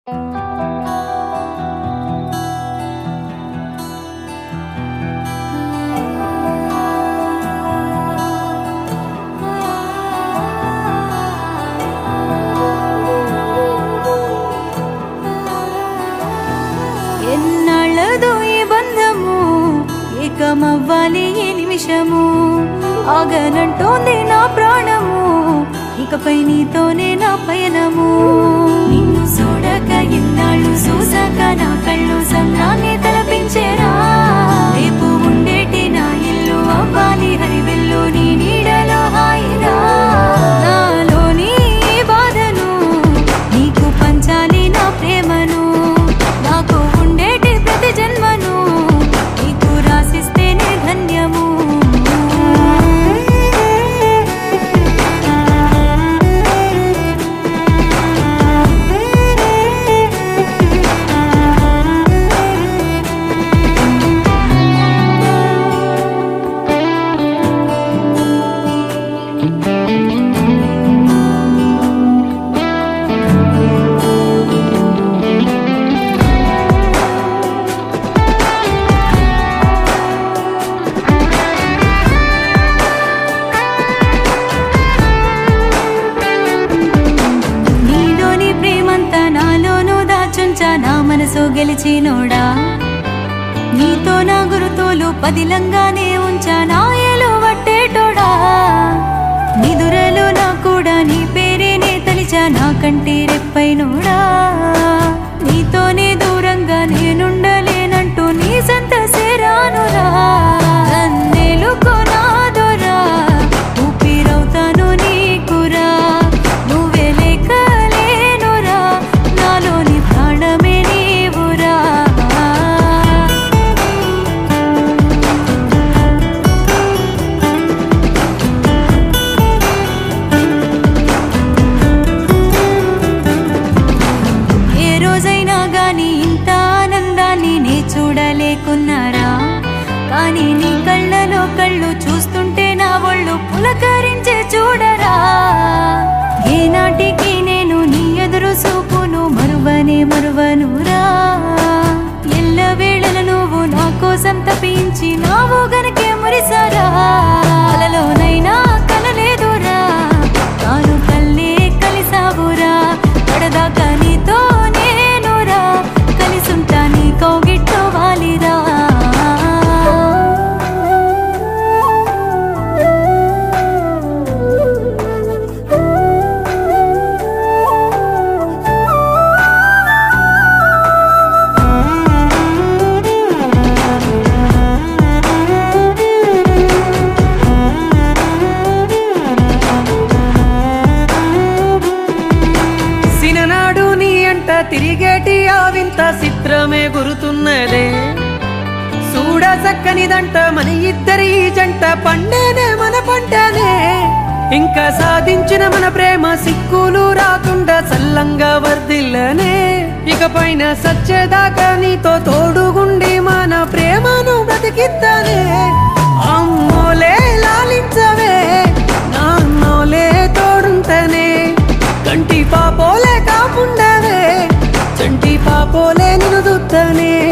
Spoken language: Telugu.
ఎన్నాళ్ళదో ఈ బంధము ఏకమవ్వాలి ఈ నిమిషము ఆగనంటోంది నా ప్రాణము ఇకపై నీతోనే నా పయనము నిన్ను చూడక ఇన్నాళ్ళు చూసాక నా కళ్ళు సంద్రాన్ని తలపించేరా రేపు ఉండేటి నా ఇల్లు అవ్వాలి హరివెల్లు నీ నీడలో హాయిరా నాలోని ఈ బాధను నీకు పంచాలి నా ప్రేమను నాకు ఉండేటి ప్రతి జన్మను నీకు రాసిస్తేనే ధన్యము నీలోని ప్రేమంతా నాలోనూ దాచుంచా నా మనసు గెలిచినోడా నీతో నా గురుతోలు పదిలంగానే ఉంచా నా ఏలు వట్టేటోడా నిదురలో నా కూడా నీ పేరేనే తలిచా నా కంటి రెప్పైనోడా నీతోనే దూరంగా నేనుండలేనంటూ నీ సంత సేరానురా నన్నేలుకో నాదోరా ఊపిరవుతాను నీకురా నువ్వే లేకలేనురా నాలోని ప్రాణమే నీవురా ఏ రోజైనా గాని ఇంత ఆనందాన్ని నే చూడలేకున్నారా కానీ నీ కళ్ళలో కళ్ళు చూస్తుంటే నా ఒళ్ళు పులకరించే చూడరా ఏనాటికి నేను నీ ఎదురు చూపును మరువనే మరువనురా ఎల్ల వేళల నువ్వు నా కోసం తప్పించి నావు గనకే మురిసారా అలలోనైనా కలలేదురా తాను కల్లే కలిసావురా పడదాకా నీతో నేనురా కలిసుంటా నీ కౌగిట్లో వాలిరా సిననాడు నీ అంట తిరిగేటి ఆ వింత చిత్రమే గురుతున్నదే చూడ చక్కనిదంట మన ఇద్దరి ఈ జంట పండేనే మన పంటనే ఇంకా సాధించిన మన ప్రేమ సిక్కులు రాకుండా చల్లంగా వర్దిల్లనే ఇక పైన సచ్చేదాకా నీతో తోడుగుండి మన ప్రేమను బ్రతికిద్దనే అమ్మోలే లాలించవే నాన్నోలే తోడుంటనే కంటి పాపోలే కాపుండవే చంటి పాపోలే నిన్ను దుత్తనే